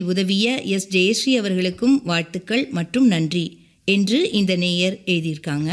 உதவிய எஸ் ஜெயஸ்ரீ அவர்களுக்கும் வாழ்த்துக்கள் மற்றும் நன்றி என்று இந்த நேயர் எழுதியிருக்காங்க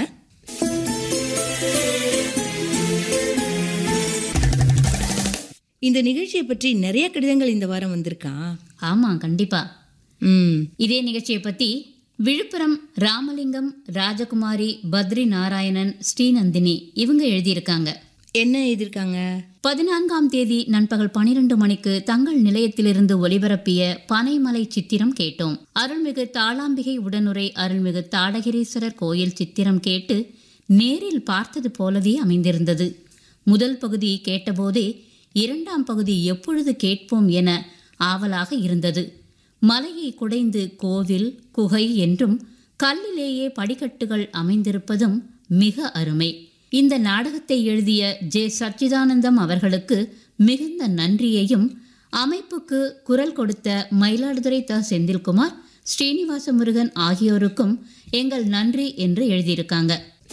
இந்த நிகழ்ச்சியை பற்றி நிறைய கடிதங்கள் இந்த வாரம் வந்திருக்கா ஆமா கண்டிப்பா ம் இதே நிகழ்ச்சியை பத்தி விழுப்புரம் ராமலிங்கம் ராஜகுமாரி பத்ரி நாராயணன் ஸ்ரீநந்தினி இவங்க எழுதியிருக்காங்க என்ன எழுதியிருக்காங்க பதினான்காம் தேதி நண்பகல் பனிரெண்டு மணிக்கு தங்கள் நிலையத்திலிருந்து ஒலிபரப்பிய பனைமலை சித்திரம் கேட்டோம் அருள்மிகு தாளாம்பிகை உடனுரை அருள்மிகு தாடகிரீஸ்வரர் கோயில் சித்திரம் கேட்டு நேரில் பார்த்தது போலவே அமைந்திருந்தது முதல் பகுதி கேட்டபோதே இரண்டாம் பகுதி எப்பொழுது கேட்போம் என ஆவலாக இருந்தது மலையை குடைந்து கோவில் குகை என்றும் கல்லிலேயே படிக்கட்டுகள் அமைந்திருப்பதும் மிக அருமை இந்த நாடகத்தை எழுதிய ஜே சச்சிதானந்தம் அவர்களுக்கு மிகுந்த நன்றியையும் அமைப்புக்கு குரல் கொடுத்த மயிலாடுதுறை த செந்தில்குமார் ஸ்ரீனிவாச முருகன் ஆகியோருக்கும் எங்கள் நன்றி என்று எழுதியிருக்காங்க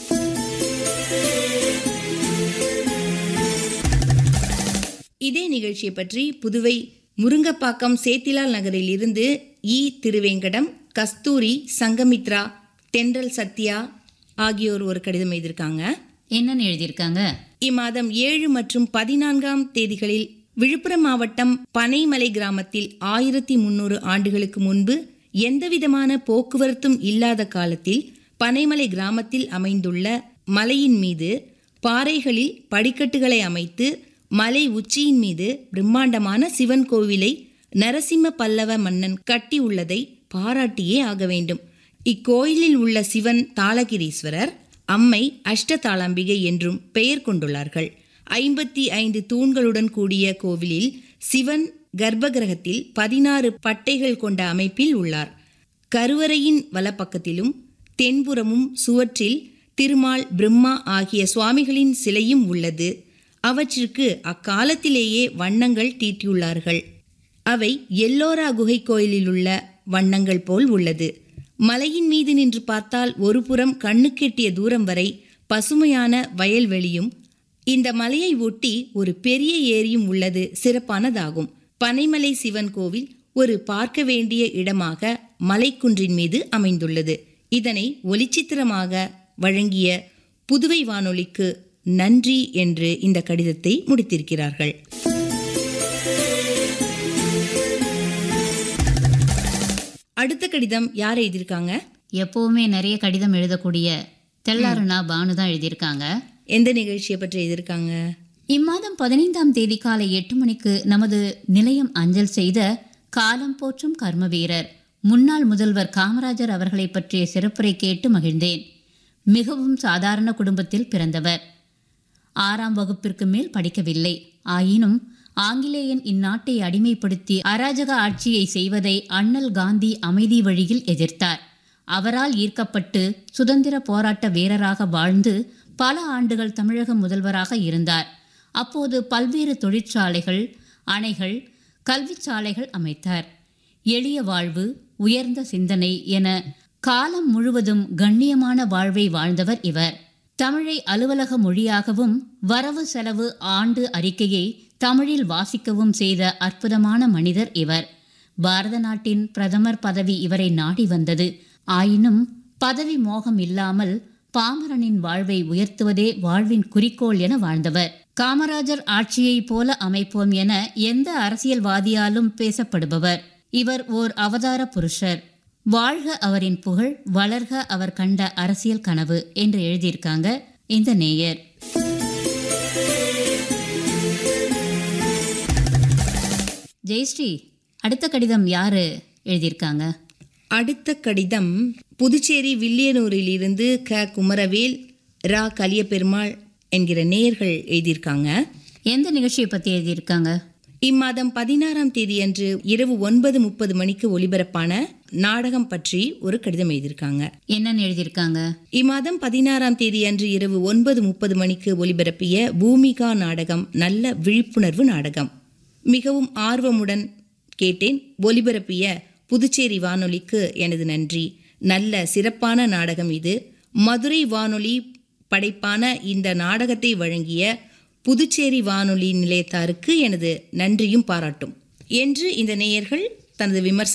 இதே நிகழ்ச்சியை பற்றி புதுவை முருங்கப்பாக்கம் சேத்திலால் நகரில் இருந்து இ திருவேங்கடம் கஸ்தூரி சங்கமித்ரா தென்றல் சத்யா ஆகியோர் ஒரு கடிதம் எழுதியிருக்காங்க என்னன்னு எழுதியிருக்காங்க இம்மாதம் ஏழு மற்றும் பதினான்காம் தேதிகளில் விழுப்புரம் மாவட்டம் பனைமலை கிராமத்தில் ஆயிரத்தி முன்னூறு ஆண்டுகளுக்கு முன்பு எந்தவிதமான போக்குவரத்தும் இல்லாத காலத்தில் பனைமலை கிராமத்தில் அமைந்துள்ள மலையின் மீது பாறைகளில் படிக்கட்டுகளை அமைத்து மலை உச்சியின் மீது பிரம்மாண்டமான சிவன் கோவிலை நரசிம்ம பல்லவ மன்னன் கட்டியுள்ளதை பாராட்டியே ஆக வேண்டும் இக்கோயிலில் உள்ள சிவன் தாளகிரீஸ்வரர் அம்மை அஷ்டதாளாம்பிகை என்றும் பெயர் கொண்டுள்ளார்கள் ஐம்பத்தி ஐந்து தூண்களுடன் கூடிய கோவிலில் சிவன் கர்ப்பகிரகத்தில் பதினாறு பட்டைகள் கொண்ட அமைப்பில் உள்ளார் கருவறையின் வலப்பக்கத்திலும் தென்புறமும் சுவற்றில் திருமால் பிரம்மா ஆகிய சுவாமிகளின் சிலையும் உள்ளது அவற்றிற்கு அக்காலத்திலேயே வண்ணங்கள் தீட்டியுள்ளார்கள் அவை எல்லோரா குகை கோயிலில் உள்ள வண்ணங்கள் போல் உள்ளது மலையின் மீது நின்று பார்த்தால் ஒரு புறம் கண்ணுக்கெட்டிய தூரம் வரை பசுமையான வயல்வெளியும் இந்த மலையை ஒட்டி ஒரு பெரிய ஏரியும் உள்ளது சிறப்பானதாகும் பனைமலை சிவன் கோவில் ஒரு பார்க்க வேண்டிய இடமாக மலைக்குன்றின் மீது அமைந்துள்ளது இதனை ஒளிச்சித்திரமாக வழங்கிய புதுவை வானொலிக்கு நன்றி என்று இந்த கடிதத்தை முடித்திருக்கிறார்கள் அடுத்த கடிதம் யார் எழுதியிருக்காங்க எப்பவுமே நிறைய கடிதம் எழுதக்கூடிய தெல்லாருனா பானு தான் எழுதியிருக்காங்க எந்த நிகழ்ச்சியை பற்றி எழுதியிருக்காங்க இம்மாதம் பதினைந்தாம் தேதி காலை எட்டு மணிக்கு நமது நிலையம் அஞ்சல் செய்த காலம் போற்றும் கர்ம வீரர் முன்னாள் முதல்வர் காமராஜர் அவர்களை பற்றிய சிறப்புரை கேட்டு மகிழ்ந்தேன் மிகவும் சாதாரண குடும்பத்தில் பிறந்தவர் ஆறாம் வகுப்பிற்கு மேல் படிக்கவில்லை ஆயினும் ஆங்கிலேயன் இந்நாட்டை அடிமைப்படுத்தி அராஜக ஆட்சியை செய்வதை அண்ணல் காந்தி அமைதி வழியில் எதிர்த்தார் அவரால் ஈர்க்கப்பட்டு சுதந்திர போராட்ட வீரராக வாழ்ந்து பல ஆண்டுகள் தமிழக முதல்வராக இருந்தார் அப்போது பல்வேறு தொழிற்சாலைகள் அணைகள் கல்விச்சாலைகள் அமைத்தார் எளிய வாழ்வு உயர்ந்த சிந்தனை என காலம் முழுவதும் கண்ணியமான வாழ்வை வாழ்ந்தவர் இவர் தமிழை அலுவலக மொழியாகவும் வரவு செலவு ஆண்டு அறிக்கையை தமிழில் வாசிக்கவும் செய்த அற்புதமான மனிதர் இவர் பாரத நாட்டின் பிரதமர் பதவி இவரை நாடி வந்தது ஆயினும் பதவி மோகம் இல்லாமல் பாமரனின் வாழ்வை உயர்த்துவதே வாழ்வின் குறிக்கோள் என வாழ்ந்தவர் காமராஜர் ஆட்சியைப் போல அமைப்போம் என எந்த அரசியல்வாதியாலும் பேசப்படுபவர் இவர் ஓர் அவதார புருஷர் வாழ்க அவரின் புகழ் வளர்க அவர் கண்ட அரசியல் கனவு என்று எழுதியிருக்காங்க இந்த நேயர் ஜெயஸ்ரீ அடுத்த கடிதம் யாரு எழுதியிருக்காங்க அடுத்த கடிதம் புதுச்சேரி வில்லியனூரில் இருந்து க குமரவேல் ரா கலியபெருமாள் என்கிற நேயர்கள் எழுதியிருக்காங்க எந்த நிகழ்ச்சியை பத்தி எழுதியிருக்காங்க இம்மாதம் பதினாறாம் தேதி அன்று இரவு ஒன்பது முப்பது மணிக்கு ஒலிபரப்பான நாடகம் பற்றி ஒரு கடிதம் எழுதியிருக்காங்க என்னன்னு எழுதியிருக்காங்க இம்மாதம் பதினாறாம் தேதி அன்று இரவு ஒன்பது முப்பது மணிக்கு ஒலிபரப்பிய பூமிகா நாடகம் நல்ல விழிப்புணர்வு நாடகம் மிகவும் ஆர்வமுடன் கேட்டேன் ஒலிபரப்பிய புதுச்சேரி வானொலிக்கு எனது நன்றி நல்ல சிறப்பான நாடகம் இது மதுரை வானொலி படைப்பான இந்த நாடகத்தை வழங்கிய புதுச்சேரி வானொலி நிலையத்தாருக்கு எனது நன்றியும் பாராட்டும் என்று இந்த நேயர்கள் தனது விமர்சனம்